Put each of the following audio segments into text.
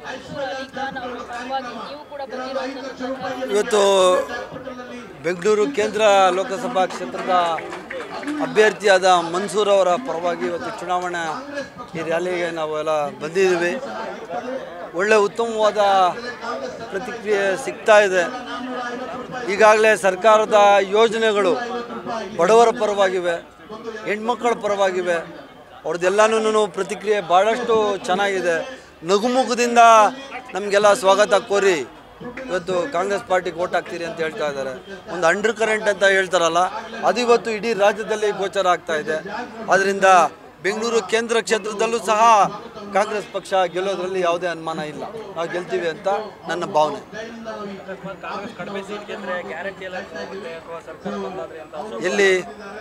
ಮನ್ಸೂರ್ ಅಲಿ ಖಾನ್ ಅವರ ಪರವಾಗಿ ನೀವು ಕೂಡ ಬಂದಿರುವಂಥದ್ದು ಇವತ್ತು ಬೆಂಗಳೂರು ಕೇಂದ್ರ ಲೋಕಸಭಾ ಕ್ಷೇತ್ರದ ಅಭ್ಯರ್ಥಿಯಾದ ಮನ್ಸೂರ್ ಅವರ ಪರವಾಗಿ ಇವತ್ತು ಚುನಾವಣಾ ಈ ರ್ಯಾಲಿಗೆ ನಾವೆಲ್ಲ ಬಂದಿದ್ದೀವಿ ಒಳ್ಳೆ ಉತ್ತಮವಾದ ಪ್ರತಿಕ್ರಿಯೆ ಸಿಗ್ತಾ ಇದೆ ಈಗಾಗಲೇ ಸರ್ಕಾರದ ಯೋಜನೆಗಳು ಬಡವರ ಪರವಾಗಿವೆ ಹೆಣ್ಮಕ್ಕಳ ಪರವಾಗಿವೆ ಅವ್ರದ್ದೆಲ್ಲನೂ ಪ್ರತಿಕ್ರಿಯೆ ಭಾಳಷ್ಟು ಚೆನ್ನಾಗಿದೆ ನಗುಮುಖದಿಂದ ನಮಗೆಲ್ಲ ಸ್ವಾಗತ ಕೋರಿ ಇವತ್ತು ಕಾಂಗ್ರೆಸ್ ಪಾರ್ಟಿಗೆ ಓಟ್ ಹಾಕ್ತೀರಿ ಅಂತ ಹೇಳ್ತಾ ಇದ್ದಾರೆ ಒಂದು ಅಂಡರ್ ಕರೆಂಟ್ ಅಂತ ಹೇಳ್ತಾರಲ್ಲ ಅದು ಇವತ್ತು ಇಡೀ ರಾಜ್ಯದಲ್ಲಿ ಗೋಚರ ಆಗ್ತಾ ಇದೆ ಆದ್ದರಿಂದ ಬೆಂಗಳೂರು ಕೇಂದ್ರ ಕ್ಷೇತ್ರದಲ್ಲೂ ಸಹ ಕಾಂಗ್ರೆಸ್ ಪಕ್ಷ ಗೆಲ್ಲೋದ್ರಲ್ಲಿ ಯಾವುದೇ ಅನುಮಾನ ಇಲ್ಲ ನಾವು ಗೆಲ್ತೀವಿ ಅಂತ ನನ್ನ ಭಾವನೆ ಕಾಂಗ್ರೆಸ್ ಕಡಿಮೆ ಸೀಟ್ ಗೆದ್ರೆ ಗ್ಯಾರಂಟಿ ಎಲ್ಲ ಆಗುತ್ತೆ ಅಥವಾ ಸರ್ಕಾರ ಬಂದಾದ್ರೆ ಅಂತ ಅಶೋಕ್ ಎಲ್ಲಿ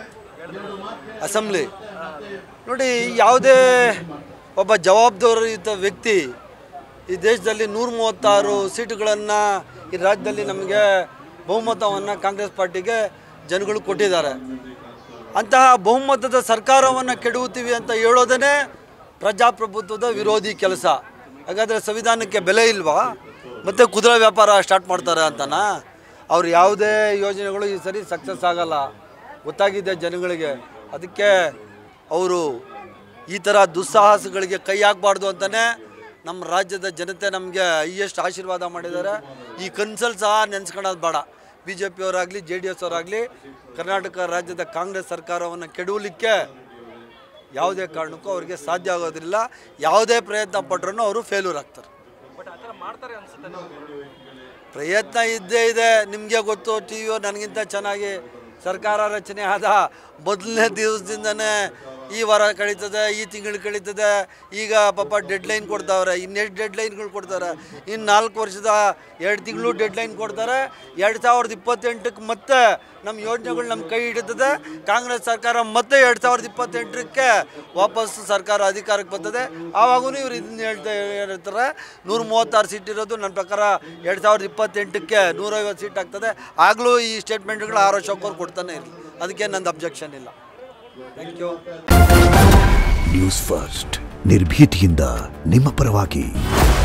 ಅಸೆಂಬ್ಲಿ ನೋಡಿ ಯಾವುದೇ ಒಬ್ಬ ಜವಾಬ್ದಾರಿಯುತ ವ್ಯಕ್ತಿ ಈ ದೇಶದಲ್ಲಿ ನೂರ ಮೂವತ್ತಾರು ಸೀಟುಗಳನ್ನು ಈ ರಾಜ್ಯದಲ್ಲಿ ನಮಗೆ ಬಹುಮತವನ್ನು ಕಾಂಗ್ರೆಸ್ ಪಾರ್ಟಿಗೆ ಜನಗಳು ಕೊಟ್ಟಿದ್ದಾರೆ ಅಂತಹ ಬಹುಮತದ ಸರ್ಕಾರವನ್ನು ಕೆಡವುತ್ತೀವಿ ಅಂತ ಹೇಳೋದೇ ಪ್ರಜಾಪ್ರಭುತ್ವದ ವಿರೋಧಿ ಕೆಲಸ ಹಾಗಾದರೆ ಸಂವಿಧಾನಕ್ಕೆ ಬೆಲೆ ಇಲ್ವಾ ಮತ್ತೆ ಕುದುರೆ ವ್ಯಾಪಾರ ಸ್ಟಾರ್ಟ್ ಮಾಡ್ತಾರೆ ಅಂತನಾ ಅವ್ರು ಯಾವುದೇ ಯೋಜನೆಗಳು ಈ ಸರಿ ಸಕ್ಸಸ್ ಆಗಲ್ಲ ಗೊತ್ತಾಗಿದೆ ಜನಗಳಿಗೆ ಅದಕ್ಕೆ ಅವರು ಈ ಥರ ದುಸ್ಸಾಹಸಗಳಿಗೆ ಕೈ ಹಾಕಬಾರ್ದು ಅಂತಲೇ ನಮ್ಮ ರಾಜ್ಯದ ಜನತೆ ನಮಗೆ ಹೈಯೆಸ್ಟ್ ಆಶೀರ್ವಾದ ಮಾಡಿದ್ದಾರೆ ಈ ಕನ್ಸಲ್ಲಿ ಸಹ ನೆನೆಸ್ಕೊಳ್ಳೋದು ಬೇಡ ಬಿ ಜೆ ಪಿಯವರಾಗಲಿ ಜೆ ಡಿ ಎಸ್ ಅವರಾಗಲಿ ಕರ್ನಾಟಕ ರಾಜ್ಯದ ಕಾಂಗ್ರೆಸ್ ಸರ್ಕಾರವನ್ನು ಕೆಡವಲಿಕ್ಕೆ ಯಾವುದೇ ಕಾರಣಕ್ಕೂ ಅವರಿಗೆ ಸಾಧ್ಯ ಆಗೋದಿಲ್ಲ ಯಾವುದೇ ಪ್ರಯತ್ನ ಪಟ್ಟರೂ ಅವರು ಫೇಲ್ಯೂರ್ ಆಗ್ತಾರೆ ಬಟ್ ಆ ಥರ ಮಾಡ್ತಾರೆ ಅನ್ಸುತ್ತೆ ನಾವು ಪ್ರಯತ್ನ ಇದ್ದೇ ಇದೆ ನಿಮಗೆ ಗೊತ್ತು ಟಿ ವಿಯು ನನಗಿಂತ ಚೆನ್ನಾಗಿ ಸರ್ಕಾರ ರಚನೆ ಆದ ಮೊದಲನೇ ದಿವಸದಿಂದನೇ ಈ ವಾರ ಕಳೀತದೆ ಈ ತಿಂಗಳು ಕಳೀತದೆ ಈಗ ಪಾಪ ಡೆಡ್ಲೈನ್ ಕೊಡ್ತಾವ್ರೆ ಇನ್ನೆಷ್ಟು ಡೆಡ್ಲೈನ್ಗಳು ಕೊಡ್ತಾರೆ ಇನ್ನು ನಾಲ್ಕು ವರ್ಷದ ಎರಡು ತಿಂಗಳು ಡೆಡ್ಲೈನ್ ಕೊಡ್ತಾರೆ ಎರಡು ಸಾವಿರದ ಇಪ್ಪತ್ತೆಂಟಕ್ಕೆ ಮತ್ತೆ ನಮ್ಮ ಯೋಜನೆಗಳು ನಮ್ಮ ಕೈ ಹಿಡಿತದೆ ಕಾಂಗ್ರೆಸ್ ಸರ್ಕಾರ ಮತ್ತೆ ಎರಡು ಸಾವಿರದ ಇಪ್ಪತ್ತೆಂಟಕ್ಕೆ ವಾಪಸ್ ಸರ್ಕಾರ ಅಧಿಕಾರಕ್ಕೆ ಬರ್ತದೆ ಆವಾಗೂ ಇವ್ರು ಇದನ್ನ ಹೇಳ್ತಾ ಹೇಳ್ತಾರೆ ನೂರ ಮೂವತ್ತಾರು ಸೀಟ್ ಇರೋದು ನನ್ನ ಪ್ರಕಾರ ಎರಡು ಸಾವಿರದ ಇಪ್ಪತ್ತೆಂಟಕ್ಕೆ ನೂರೈವತ್ತು ಸೀಟ್ ಆಗ್ತದೆ ಆಗಲೂ ಈ ಸ್ಟೇಟ್ಮೆಂಟ್ಗಳು ಆರ್ ಅಶೋಕ್ ಅವ್ರು ಕೊಡ್ತಾನೆ ಇರಲಿ ಅದಕ್ಕೆ ನಂದು ಅಬ್ಜೆಕ್ಷನ್ ಇಲ್ಲ ಥ್ಯಾಂಕ್ ಯು ನ್ಯೂಸ್ ಫಸ್ಟ್ ನಿರ್ಭೀತಿಯಿಂದ ನಿಮ್ಮ ಪರವಾಗಿ